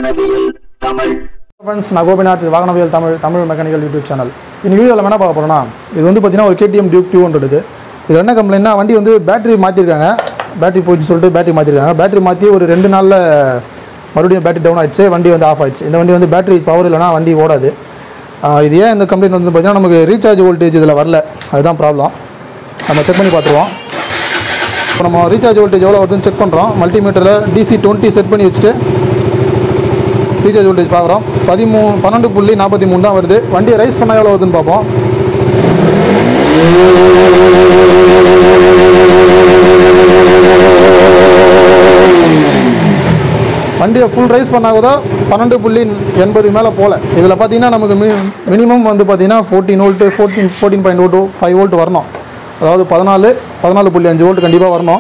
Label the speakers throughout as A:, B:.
A: வாகனவியல் Tamil
B: friends நான் கோபிநாத் வாகனவியல் Tamil Tamil mechanical YouTube channel இன்னைக்கு வீடியோவில் என்ன பார்க்க போகிறோம்னா இது வந்து பார்த்தீங்கன்னா ஒரு கேடிஎம் டியூக் டூ ஹண்ட்ரட் இது என்ன கம்ப்ளைண்ட்னா வண்டி வந்து பேட்டரி மாற்றிருக்காங்க பேட்டரி போச்சு சொல்லிட்டு பேட்டரி மாற்றிருக்காங்க பேட்டரி மாற்றி ஒரு ரெண்டு நாளில் மறுபடியும் பேட்டரி டவுன் ஆயிடுச்சு வண்டி வந்து ஆஃப் ஆயிடுச்சு இந்த வண்டி வந்து பேட்டரி பவர் இல்லைனா வண்டி ஓடாது ஆஹ் இது ஏன் இந்த கம்ப்ளைண்ட் வந்து பார்த்தீங்கன்னா நமக்கு ரீசார்ஜ் வோல்டேஜ் இதில் வரல அதுதான் ப்ராப்ளம் நம்ம செக் பண்ணி பார்த்துருவோம் இப்போ நம்ம ரீசார்ஜ் வோல்டேஜ் எவ்வளோ வருதுன்னு செக் பண்ணுறோம் மல்டிமீட்டரில் டிசி டுவெண்ட்டி செட் பண்ணி வச்சுட்டு ரீசார்ஜ் வோல்டேஜ் பார்க்குறோம் பதிமூணு பன்னெண்டு புள்ளி நாற்பத்தி மூணு தான் வருது வண்டியை ரைஸ் பண்ணால் எவ்வளோ வருதுன்னு பார்ப்போம் வண்டியை ஃபுல் ரைஸ் பண்ணாகதோ பன்னெண்டு புள்ளி எண்பது மேலே போகல இதில் பார்த்தீங்கன்னா நமக்கு மி மினிமம் வந்து பார்த்தீங்கன்னா fourteen volt fourteen fourteen point ஓட்டு ஃபைவ் வோல்ட் வரணும் அதாவது பதினாலு பதினாலு புள்ளி அஞ்சு வோல்ட் கண்டிப்பாக வரணும்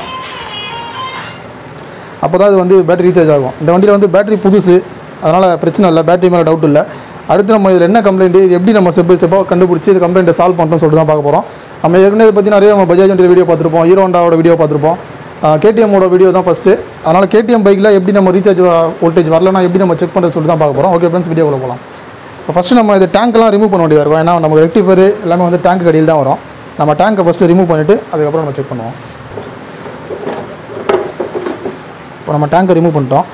B: அப்போ தான் இது வந்து பேட்டரி ரீசார்ஜ் ஆகும் இந்த வண்டியில் வந்து பேட்டரி புதுசு அதனால் பிரச்சனை இல்லை பேட்டரி மேலே டவுட் இல்லை அடுத்து நம்ம இதில் என்ன கம்ப்ளைண்ட் இது எப்படி நம்ம ஸ்டெப் பை ஸ்டெப்பாக கண்டுபிடிச்சி இது கம்ப்ளைண்ட்டை சால்வ் பண்ணுறோம் சொல்லிட்டு தான் பார்க்க போகிறோம் நம்ம ஏற்கனவே இதை பற்றி நிறைய நம்ம பஜாஜ் வண்டி வீடியோ பார்த்துருப்போம் ஹீரோ ஹோண்டாவோட வீடியோ பார்த்துருப்போம் கேடிஎம்மோட வீடியோ தான் ஃபஸ்ட்டு அதனால் கேடிஎம் பைக்கில் எப்படி நம்ம ரீசார்ஜ் வோல்டேஜ் வரலனா எப்படி நம்ம செக் பண்ணுறது சொல்லிட்டு தான் பார்க்க போகிறோம் ஓகே ஃப்ரெண்ட்ஸ் வீடியோவில் போகலாம் இப்போ ஃபஸ்ட்டு நம்ம இது டேங்க்லாம் ரிமூவ் பண்ண வேண்டியதாக இருக்கும் ஏன்னா நமக்கு ரெக்டிஃபர் எல்லாமே வந்து டேங்க் கடியில் தான் வரும் நம்ம டேங்கை ஃபஸ்ட்டு ரிமூவ் பண்ணிவிட்டு அதுக்கப்புறம் நம்ம செக் பண்ணுவோம் இப்போ நம்ம டேங்கை ரிமூவ் பண்ணிட்டோம்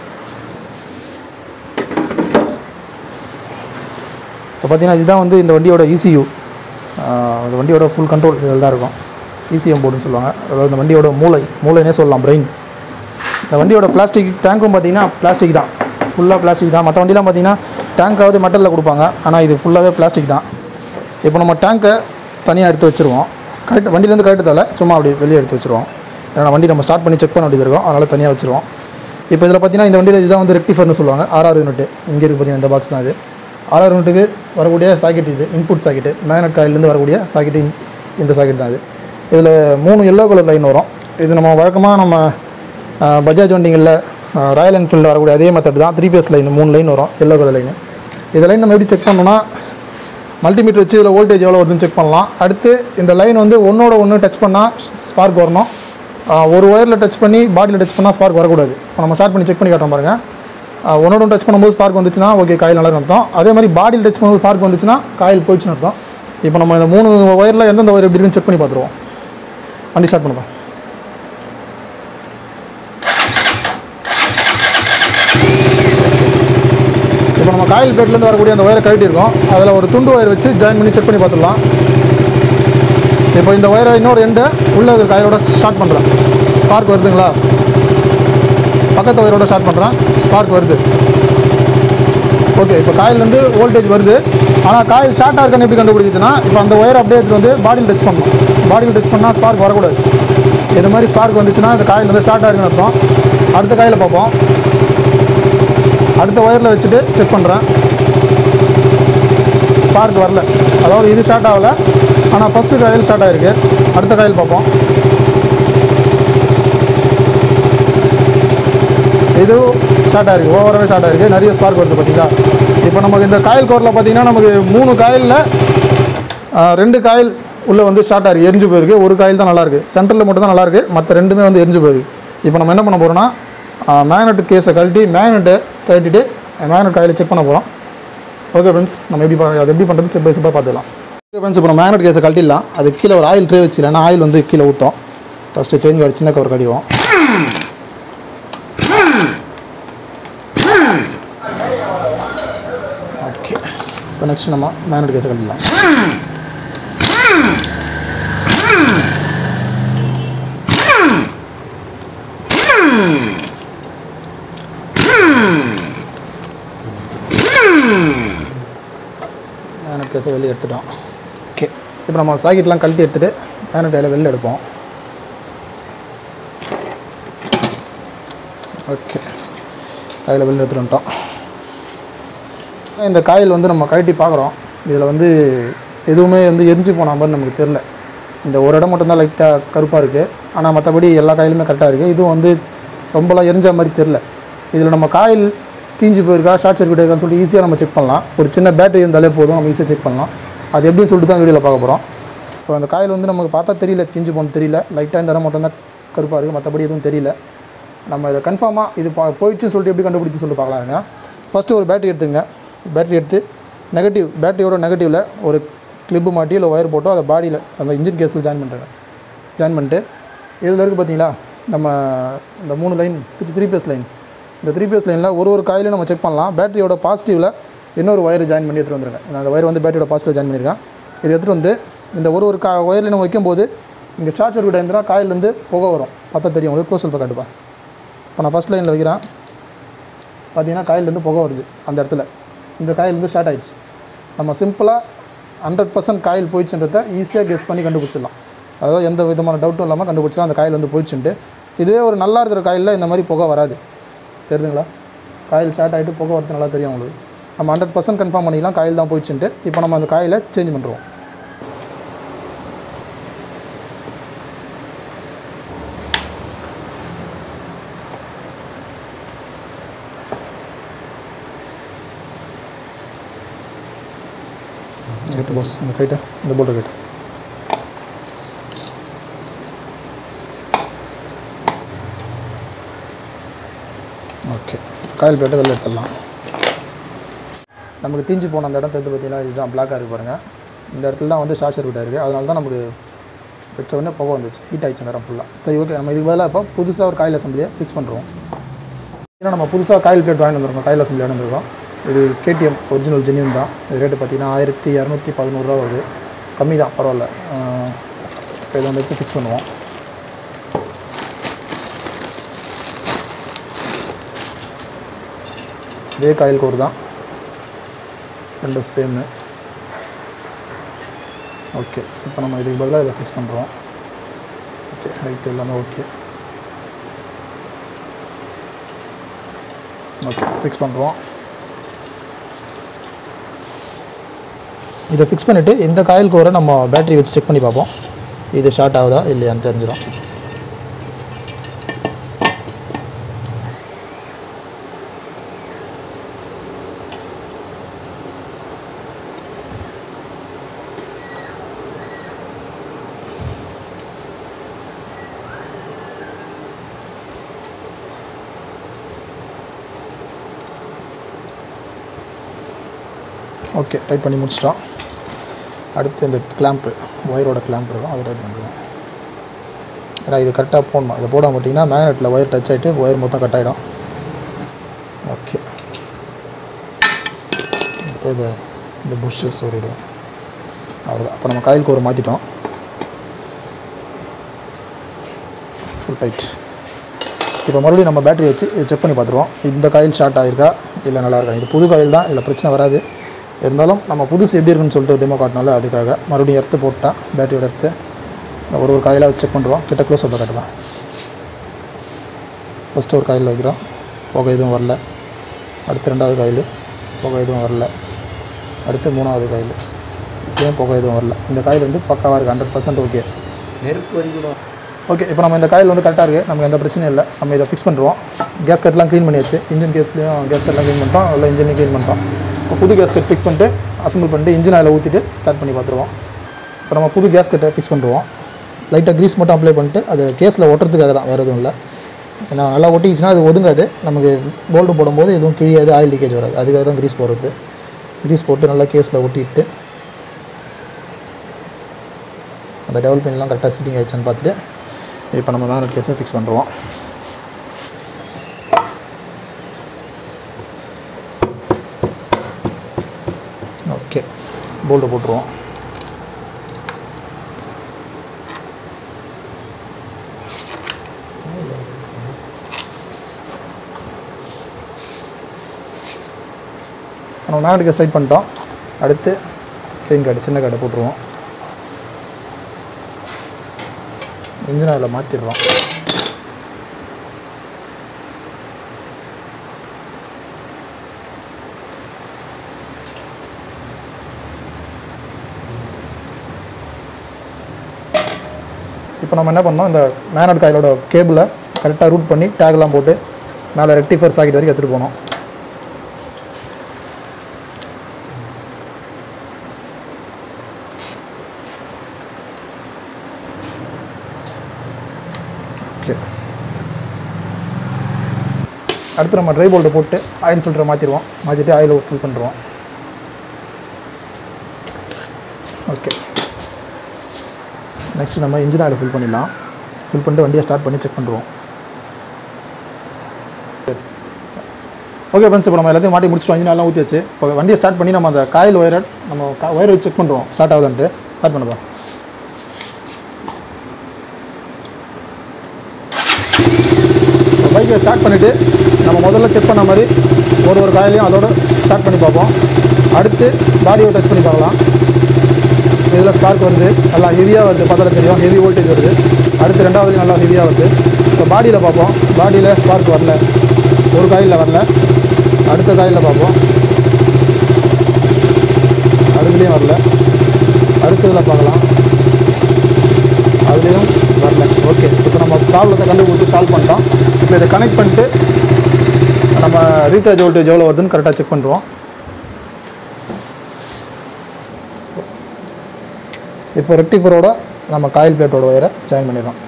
B: இப்போ பார்த்தீங்கன்னா இதுதான் வந்து இந்த வண்டியோட இசியூ இந்த வண்டியோட ஃபுல் கண்ட்ரோல் இதில் தான் இருக்கும் இசிஎம் போர்டுன்னு சொல்லுவாங்க அதாவது இந்த வண்டியோட மூளை மூளைனே சொல்லலாம் பிரெயின் இந்த வண்டியோட பிளாஸ்டிக் டேங்க்கும் பார்த்தீங்கன்னா பிளாஸ்டிக் தான் ஃபுல்லாக பிளாஸ்டிக் தான் மற்ற வண்டிலாம் பார்த்தீங்கன்னா டேங்காவது மெட்டலில் கொடுப்பாங்க ஆனால் இது ஃபுல்லாகவே பிளாஸ்டிக் தான் இப்போ நம்ம டேங்கை தனியாக எடுத்து வச்சுருவோம் கரெக்ட் வண்டியிலேருந்து கரெக்டு தலை சும்மா அப்படி வெளியே எடுத்து வச்சுருவோம் ஏன்னா வண்டி நம்ம ஸ்டார்ட் பண்ணி செக் பண்ண வேண்டியது இருக்கும் அதனால் தனியாக வச்சுருவோம் இப்போ இதில் பார்த்தீங்கன்னா இந்த வண்டியில் இதுதான் வந்து ரெக்டிஃபர்னு சொல்லுவாங்க ஆர்ஆர் யூனிட் இங்கே இருக்குது பார்த்தீங்கன்னா இந்த பாக்ஸ் தான் இது ஆர்ஆர் யூனிட்டுக்கு வரக்கூடிய சாக்கெட் இது இன்புட் சாக்கெட்டு மேக்னட் காயிலேருந்து வரக்கூடிய சாக்கெட்டு இந்த சாக்கெட் தான் இது இதில் மூணு எல்லோ கலர் லைன் வரும் இது நம்ம வழக்கமாக நம்ம ஆஹ், பஜாஜ் வண்டிகளில் ராயல் என்ஃபீல்டில் வரக்கூடிய அதே மெத்தட் தான் த்ரீ பேஸ் லைன் மூணு லைன் வரும் எல்லோ கலர் லைன் இந்த லைன் நம்ம எப்படி செக் பண்ணோம்னா மல்டிமீட்டர் வச்சு இதில் வோல்டேஜ் எவ்வளோ வருதுன்னு செக் பண்ணலாம் அடுத்து இந்த லைன் வந்து ஒன்றோட ஒன்று டச் பண்ணால் ஸ்பார்க் வரணும் ஆஹ், ஒரு ஒயரில் டச் பண்ணி பாடியில் டச் பண்ணால் ஸ்பார்க் வரக்கூடாது இப்போ நம்ம ஸ்டார்ட் பண்ணி செக் பண்ணி காட்டுறோம் பாருங்கள் ஆஹ், ஒன்னோட ஒன்று டச் பண்ணும்போது ஸ்பார்க் வந்துச்சுன்னா ஓகே காயில் நல்லா அர்த்தம் அதே மாதிரி பாடியில் டச் பண்ணும்போது ஸ்பார்க் வந்துச்சுன்னா காயில் போயிடுச்சுன்னு அர்த்தம் இப்போ நம்ம இந்த மூணு ஒயரில் எந்தெந்த ஒயர் எப்படி இருக்குன்னு செக் பண்ணி பார்த்துருவோம் வண்டி ஸ்டார்ட் பண்ணுவோம் இப்போ நம்ம காயில் பேட்லேருந்து வரக்கூடிய அந்த ஒயரை கழட்டி இருக்கோம் அதில் ஒரு துண்டு ஒயர் வச்சு ஜாயின் பண்ணி செக் பண்ணி பார்த்துடலாம் இப்போ இந்த ஒயரை இன்னொரு எண்டை உள்ள இருக்கிற காயிலோட ஸ்டார்ட் பண்ணுறேன் ஸ்பார்க் வருதுங்களா பக்கத்து ஒயரோட ஸ்டார்ட் பண்ணுறேன் ஸ்பார்க் வருது ஓகே இப்போ காயிலேருந்து வோல்டேஜ் வருது ஆனால் காயில் ஷார்ட்டாக இருக்கான்னு எப்படி கண்டுபிடிக்குதுன்னா இப்போ அந்த ஒயர் அப்படியே எடுத்துட்டு வந்து பாடியில் டச் பண்ணணும் பாடியில் டச் பண்ணால் ஸ்பார்க் வரக்கூடாது இது மாதிரி ஸ்பார்க் வந்துச்சுன்னா இந்த காயில் வந்து ஷார்ட்டாக இருக்குன்னு அர்த்தம் அடுத்த காயில் பார்ப்போம் அடுத்த ஒயரில் வச்சுட்டு செக் பண்ணுறேன் ஸ்பார்க் வரல அதாவது இது ஸ்டார்ட் ஆகலை ஆனால் ஃபஸ்ட்டு காயில் ஸ்டார்ட் ஆகிருக்கு அடுத்த காயில் பார்ப்போம் இது ஸ்டார்ட் ஆயிருக்கு ஓவராகவே ஸ்டார்ட் ஆயிருக்கு நிறைய ஸ்பார்க் வருது பார்த்தீங்களா இப்போ நமக்கு இந்த காயில் கோரில் பார்த்தீங்கன்னா நமக்கு மூணு காயிலில் ரெண்டு காயில் உள்ளே வந்து ஸ்டார்ட் ஆயிருக்கு எரிஞ்சு போயிருக்கு ஒரு காயில் தான் நல்லாயிருக்கு சென்டரில் மட்டும் தான் நல்லாயிருக்கு மற்ற ரெண்டுமே வந்து எரிஞ்சு போயிருக்கு இப்போ நம்ம என்ன பண்ண போகிறோம்னா மேக்னெட் கேஸை கழட்டி மேக்னெட்டை கழட்டிட்டு மேக்னெட் காயில் செக் பண்ண போகிறோம் ஓகே ஃப்ரெண்ட்ஸ் நம்ம எப்படி பா- அது எப்படி பண்ணுறது ஸ்டெப் பை ஸ்டெப்பாக பார்த்துக்கலாம் ஓகே ஃப்ரெண்ட்ஸ் இப்போ நம்ம மேக்னெட் கேஸை கழட்டிடலாம் அது கீழே ஒரு ஆயில் ட்ரே வச்சுக்கலாம் ஏன்னா ஆயில் வந்து கீழே ஊற்றும் ஃபஸ்ட்டு சேஞ்ச் கவர் சின்ன கவர் கடிவோம் ஓகே இப்போ நெக்ஸ்ட் நம்ம மேக்னெட் கேஸை கட்டிடலாம் மேக்னெட் கேஸை வெளியே எடுத்துட்டோம் ஓகே இப்போ நம்ம சாக்கெட்லாம் கழட்டி எடுத்துகிட்டு மேக்னெட் கையில் வெளில எடுப்போம் ஓகே கையில் வெளில எடுத்துட்டு வந்துட்டோம் இந்த காயில் வந்து நம்ம கழட்டி பார்க்குறோம் இதில் வந்து எதுவுமே வந்து எரிஞ்சு போன மாதிரி நமக்கு தெரில இந்த ஒரு இடம் மட்டும்தான் லைட்டாக கருப்பாக இருக்குது ஆனால் மற்றபடி எல்லா காயிலுமே கரெக்டாக இருக்குது இதுவும் வந்து ரொம்பலாம் எரிஞ்ச மாதிரி தெரில இதில் நம்ம காயில் தீஞ்சு போயிருக்கா ஷார்ட் சர்க்யூட் இருக்கான்னு சொல்லிட்டு ஈஸியாக நம்ம செக் பண்ணலாம் ஒரு சின்ன பேட்டரி இருந்தாலே போதும் நம்ம ஈஸியாக செக் பண்ணலாம் அது எப்படின்னு சொல்லிட்டு தான் வீடியோவில் பார்க்க போகிறோம் இப்போ அந்த காயில் வந்து நமக்கு பார்த்தா தெரியல தீஞ்சு போன தெரியல லைட்டாக இந்த இடம் மட்டும்தான் கருப்பாக இருக்குது மற்றபடி எதுவும் தெரியல நம்ம இதை கன்ஃபார்மாக இது பா போயிடுச்சுன்னு சொல்லிட்டு எப்படி கண்டுபிடிச்சு சொல்லிட்டு பார்க்கலாங்க ஃபஸ்ட்டு ஒரு பேட்டரி எடுத்துங்க பேட்டரி எடுத்து நெகட்டிவ் பேட்டரியோட நெகட்டிவில் ஒரு கிளிப்பு மாட்டி இல்லை ஒயர் போட்டோ அதை பாடியில் அந்த இன்ஜின் கேஸில் ஜாயின் பண்ணுறேன் ஜாயின் பண்ணிட்டு இதில் இருக்குது பார்த்தீங்களா நம்ம இந்த மூணு line three three phase line இந்த த்ரீ பேஸ் லைனில் ஒரு ஒரு காயிலையும் நம்ம செக் பண்ணலாம் பேட்டரியோட பாசிட்டிவில் இன்னொரு ஒயர் ஜாயின் பண்ணி எடுத்துகிட்டு வந்துருக்கேன் நான் அந்த ஒயர் வந்து பேட்டரியோட பாசிட்டிவ் ஜாயின் பண்ணியிருக்கேன் இது எடுத்துகிட்டு வந்து இந்த ஒரு ஒரு கா ஒயரில் நம்ம வைக்கும்போது இங்கே ஷார்ட் சர்க்யூட் இருந்தால் காயிலேருந்து புகை வரும் பார்த்தா தெரியும் உங்களுக்கு க்ளோஸ் இப்போ காட்டுப்பா இப்போ நான் ஃபஸ்ட் லைனில் வைக்கிறேன் பார்த்தீங்கன்னா காயிலேருந்து புகை வருது அந்த இடத்துல இந்த காயில் வந்து ஷார்ட் ஆயிடுச்சு நம்ம சிம்பிளாக ஹண்ட்ரட் பர்சன்ட் காயில் போயிடுச்சுன்றதை ஈஸியாக கெஸ் பண்ணி கண்டுபிடிச்சிடலாம் அதாவது எந்த விதமான டவுட்டும் இல்லாமல் கண்டுபிடிச்சலாம் அந்த காயில் வந்து போயிடுச்சுன்ட்டு இதுவே ஒரு நல்லா இருக்கிற காயிலில் இந்த மாதிரி புகை வராது தெரியுதுங்களா காயில் ஷார்ட் ஆகிட்டு புகை வரது நல்லா தெரியும் உங்களுக்கு நம்ம ஹண்ட்ரட் பர்சன்ட் கன்ஃபார்ம் பண்ணிக்கலாம் காயில் தான் போயிடுச்சுன்ட்டு இப்போ நம்ம அந்த காயிலை சேஞ்ச் பண்ணுறோம் கேட்டு பாஸ் இந்த கைட்டை இந்த போல்டர் கைட்டு ஓகே காயில் பிளேட்டை வெளில எடுத்துடலாம் நமக்கு தீஞ்சு போன அந்த இடம் தெரிஞ்சு பார்த்தீங்கன்னா இதுதான் பிளாக்காக இருக்குது பாருங்கள் இந்த இடத்துல தான் வந்து ஷார்ட் சர்க்யூட் ஆயிருக்கு அதனால தான் நமக்கு வச்ச உடனே புகை வந்துச்சு ஹீட் ஆயிடுச்சு அந்த இடம் ஃபுல்லாக சரி ஓகே நம்ம இதுக்கு பதிலாக இப்போ புதுசாக ஒரு காயில் அசம்பிளியை ஃபிக்ஸ் பண்ணுறோம் ஏன்னா நம்ம புதுசாக காயில் பிளேட் வாங்கிட்டு வந்திருக்கோம் காயில் அசம்பிளி வாங்கிட்டு வந்திருக்கோம் இது கேடிஎம் ஒரிஜினல் ஜென்யூன் தான் இது ரேட்டு பார்த்தீங்கன்னா ஆயிரத்தி இரநூத்தி பதினோருவா வருது கம்மி தான் பரவாயில்ல ஆஹ் இப்போ இதை வந்து எடுத்து ஃபிக்ஸ் பண்ணுவோம் இதே காயில் கோர் தான் ரெண்டு சேமு ஓகே இப்போ நம்ம இதுக்கு பதிலாக இதை ஃபிக்ஸ் பண்ணுறோம் ஓகே ஹைட் எல்லாமே ஓகே ஓகே ஃபிக்ஸ் பண்ணுறோம் இதை ஃபிக்ஸ் பண்ணிவிட்டு இந்த காயில் கோரை நம்ம பேட்டரி வச்சு செக் பண்ணி பார்ப்போம் இது ஷார்ட் ஆகுதா இல்லையான்னு தெரிஞ்சிடும் ஓகே டைட் பண்ணி முடிச்சிட்டோம் அடுத்து இந்த கிளாம்ப்பு ஒயரோட கிளாம்ப் இருக்கும் அதை டைட் பண்ணுறோம் ஏன்னா இது கரெக்டாக போடணும் இதை போட மாட்டிங்கன்னா மேக்னெட்டில் ஒயர் டச் ஆகிட்டு ஒயர் மொத்தம் கட் ஆகிடும் ஓகே இப்போ இதை இந்த புஷ்ஷு சொல்லிவிடுவோம் அவ்வளோதான் அப்போ நம்ம காயில் கோரை மாற்றிட்டோம் ஃபுல் டைட் இப்போ மறுபடியும் நம்ம பேட்டரி வச்சு செக் பண்ணி பார்த்துருவோம் இந்த காயில் ஷார்ட் ஆகிருக்கா இல்லை நல்லா இருக்கா இது புது காயில் தான் இதில் பிரச்சனை வராது இருந்தாலும் நம்ம புதுசு எப்படி இருக்குன்னு சொல்லிட்டு டெமோ காட்டினால அதுக்காக மறுபடியும் எடுத்து போட்டால் பேட்டரியோட எடுத்து ஒரு ஒரு காயிலாக வச்சு செக் பண்ணுறோம் கிட்ட க்ளோஸ் அப்போ காட்டலாம் ஃபஸ்ட்டு ஒரு காயில் வைக்கிறோம் புகை எதுவும் வரல அடுத்து ரெண்டாவது காயில் புகை எதுவும் வரல அடுத்து மூணாவது காயில் ஏன் புகை எதுவும் வரல இந்த காயில் வந்து பக்காவாக இருக்குது ஹண்ட்ரட் பர்சன்ட் ஓகே
A: நெருப்பு வரைக்கும்
B: ஓகே இப்போ நம்ம இந்த காயில் வந்து கரெக்டாக இருக்குது நமக்கு எந்த பிரச்சனையும் இல்லை நம்ம இதை ஃபிக்ஸ் பண்ணுறோம் கேஸ் கட்லாம் க்ளீன் பண்ணியாச்சு இன்ஜின் கேஸ்லேயும் கேஸ் கட்லாம் க்ளீன் பண்ணிட்டோம் இல்லை இன்ஜினையும் க்ளீன் பண்ணிட்டோம் இப்போ புது கேஸ் கட் ஃபிக்ஸ் பண்ணிட்டு அசம்பிள் பண்ணிட்டு இன்ஜின் அதில் ஊற்றிட்டு ஸ்டார்ட் பண்ணி பார்த்துருவோம் இப்போ நம்ம புது கேஸ் கட்டை ஃபிக்ஸ் பண்ணுறோம் லைட்டாக க்ரீஸ் மட்டும் அப்ளை பண்ணிட்டு அது கேஸில் ஒட்டுறதுக்காக தான் வேறு எதுவும் இல்லை ஏன்னா நல்லா ஒட்டிக்கிச்சுன்னா அது ஒதுங்காது நமக்கு போல்டு போடும்போது எதுவும் கிழியாது ஆயில் லீக்கேஜ் வராது அதுக்காக தான் க்ரீஸ் போடுறது க்ரீஸ் போட்டு நல்லா கேஸில் ஒட்டிட்டு அந்த டெவல் பின்லாம் கரெக்டாக சிட்டிங் ஆயிடுச்சான்னு பார்த்துட்டு இப்போ நம்ம மேக்னெட் கேஸை ஃபிக்ஸ் பண்ணுறோம் ஓகே போல்டு போட்டுருவோம் நம்ம மேக்னெட் கேஸ் டைட் பண்ணிட்டோம் அடுத்து செயின் கார்டு சின்ன கார்டை போட்டுருவோம் இன்ஜின் அதில் மாற்றிடுறோம் இப்போ நம்ம என்ன பண்ணோம் இந்த மேனட் காயிலோட கேபிளை கரெக்டாக ரூட் பண்ணி டேக்லாம் போட்டு மேலே ரெக்டிஃபர் சாக்கெட் வரைக்கும் எடுத்துகிட்டு போனோம் ஓகே அடுத்து நம்ம ட்ரை போல்ட்டை போட்டு ஆயில் ஃபில்டரை மாற்றிடுவோம் மாற்றிட்டு ஆயில் ஃபில் பண்ணிடுவோம் ஓகே நெக்ஸ்ட் நம்ம இன்ஜின் ஆயில் ஃபில் பண்ணிடலாம் ஃபில் பண்ணிட்டு வண்டியை ஸ்டார்ட் பண்ணி செக் பண்ணுறோம் ஓகே ஃப்ரெண்ட்ஸ் இப்போ நம்ம எல்லாத்தையும் மாட்டி முடிச்சிட்டோம் இன்ஜின் எல்லாம் ஊற்றியாச்சு இப்போ வண்டியை ஸ்டார்ட் பண்ணி நம்ம அந்த காயில் ஒயரை நம்ம ஒயர் வச்சு செக் பண்ணுறோம் ஸ்டார்ட் ஆகுதுன்ட்டு ஸ்டார்ட் பண்ணுப்பா பைக்கை ஸ்டார்ட் பண்ணிவிட்டு நம்ம முதல்ல செக் பண்ண மாதிரி ஒரு ஒரு காயிலையும் அதோட ஸ்டார்ட் பண்ணி பார்ப்போம் அடுத்து பாடியை டச் பண்ணி பார்க்கலாம் இதில் ஸ்பார்க் வருது நல்லா ஹெவியாக வருது பார்த்தா தெரியும் ஹெவி வோல்டேஜ் வருது அடுத்து ரெண்டாவது நல்லா ஹெவியாக வருது இப்போ பாடியில் பார்ப்போம் பாடியில் ஸ்பார்க் வரல ஒரு காயில் வரல அடுத்த காயில் பார்ப்போம் அடுத்துலேயும் வரல அடுத்ததில் பார்க்கலாம் அதுலேயும் வரல ஓகே இப்போ நம்ம ப்ராப்ளத்தை கண்டுபிடிச்சி சால்வ் பண்ணிட்டோம் இப்போ இதை கனெக்ட் பண்ணிட்டு நம்ம ரீசார்ஜ் வோல்டேஜ் எவ்வளோ வருதுன்னு கரெக்டாக செக் பண்ணுறோம் இப்போ ரெக்டிஃபரோட நம்ம காயில் பிளேட்டோட ஒயரை ஜாயின் பண்ணிடுறோம்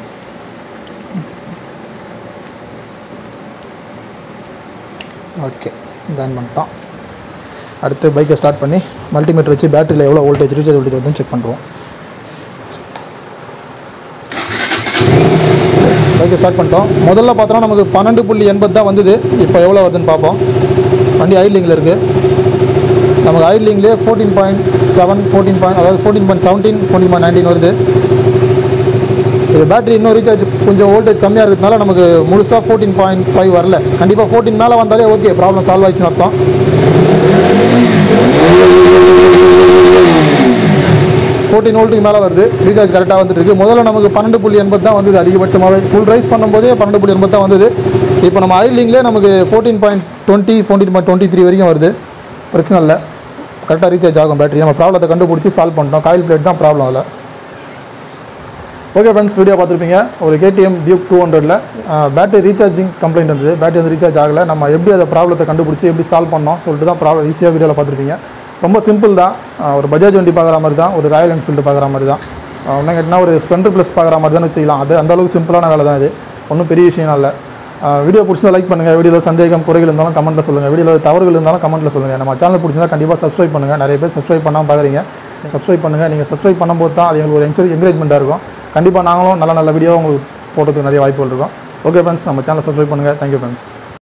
B: ஓகே ஜாயின் பண்ணிட்டோம் அடுத்து பைக்கை ஸ்டார்ட் பண்ணி மல்டிமீட்டர் வச்சு பேட்டரியில் எவ்வளோ வோல்டேஜ் ரீசார்ஜ் வோல்டேஜ் வருதுன்னு செக் பண்ணுறோம் பைக்கை ஸ்டார்ட் பண்ணிட்டோம் முதல்ல பார்த்தோன்னா நமக்கு பன்னெண்டு புள்ளி எண்பது தான் வந்தது இப்போ எவ்வளோ வருதுன்னு பார்ப்போம் வண்டி ஐட்லிங்கில் இருக்குது நமக்கு ஐட்லிங்லேயே fourteen point seven fourteen point அதாவது fourteen point seventeen fourteen point nineteen வருது இது பேட்டரி இன்னும் ரீசார்ஜ் கொஞ்சம் வோல்டேஜ் கம்மியாக இருக்கிறதுனால நமக்கு முழுசாக ஃபோர்டீன் பாயிண்ட் ஃபைவ் வரல கண்டிப்பாக ஃபோர்டீன் மேலே வந்தாலே ஓகே ப்ராப்ளம் சால்வ் ஆயிடுச்சுன்னு அர்த்தம் ஃபோர்டீன் வோல்ட்டுக்கு மேலே வருது ரீசார்ஜ் கரெக்டாக வந்துட்டு இருக்கு முதல்ல நமக்கு பன்னெண்டு புள்ளி எண்பது தான் வந்தது அதிகபட்சமாகவே ஃபுல் ரைஸ் பண்ணும்போதே பன்னெண்டு புள்ளி எண்பது தான் வந்தது இப்போ நம்ம ஐட்லிங்லேயே நமக்கு fourteen point twenty fourteen point twenty three வரைக்கும் வருது பிரச்சனை இல்லை கரெக்டாக ரீசார்ஜ் ஆகும் பேட்டரி நம்ம ப்ராப்ளத்தை கண்டுபிடிச்சி சால்வ் பண்ணிட்டோம் காயில் பிளேட் தான் ப்ராப்ளம் இல்லை ஓகே ஃப்ரெண்ட்ஸ் வீடியோ பார்த்துருப்பீங்க ஒரு கேடிஎம் டியூக் டூ ஹண்ட்ரடில் பேட்டரி ரீசார்ஜிங் கம்ப்ளைண்ட் இருந்தது பேட்டரி வந்து ரீசார்ஜ் ஆகலை நம்ம எப்படி அதை ப்ராப்ளத்தை கண்டுபிடிச்சி எப்படி சால்வ் பண்ணோம் சொல்லிட்டு தான் ப்ராப்ளம் ஈஸியாக வீடியோவில் பார்த்துருப்பீங்க ரொம்ப சிம்பிள் தான் அஹ் ஒரு பஜாஜ் வண்டி பார்க்குற மாதிரி தான் ஒரு ராயல் என்ஃபீல்டு பார்க்குற மாதிரி தான் ஒன்றும் கேட்டினா ஒரு ஸ்ப்ளெண்டர் ப்ளஸ் பார்க்குற மாதிரி தான் வச்சுக்கலாம் அது அந்த அளவுக்கு சிம்பிளான வேலை தான் இது ஒன்றும் பெரிய விஷயம் இல்லை வீடியோ பிடிச்சா லைக் பண்ணுங்கள் வீடியோவில் சந்தேகம் குறைகள் இருந்தாலும் கமெண்ட்டில் சொல்லுங்கள் வீடியோவில் தவறுகள் இருந்தாலும் கமெண்ட்டில் சொல்லுங்கள் நம்ம சேனல் பிடிச்சிருந்தா கண்டிப்பாக சப்ஸ்கிரைப் பண்ணுங்கள் நிறைய பேர் சப்ஸ்கிரைப் பண்ணாமல் பார்க்குறீங்க சப்ஸ்கிரைப் பண்ணுங்கள் நீங்கள் சப்ஸ்கிரைப் பண்ணும்போது தான் அது எங்களுக்கு ஒரு என்கரேஜ் என்கரேஜ்மெண்ட்டாக இருக்கும் கண்டிப்பாக நாங்களும் நல்ல நல்ல வீடியோ உங்களுக்கு போடுறதுக்கு நிறைய வாய்ப்புகள் இருக்கும் ஓகே ஃப்ரெண்ட்ஸ் நம்ம சேனலை சப்ஸ்கிரைப் பண்ணுங்கள் தேங்க்யூ ஃப்ரெண்ட்ஸ்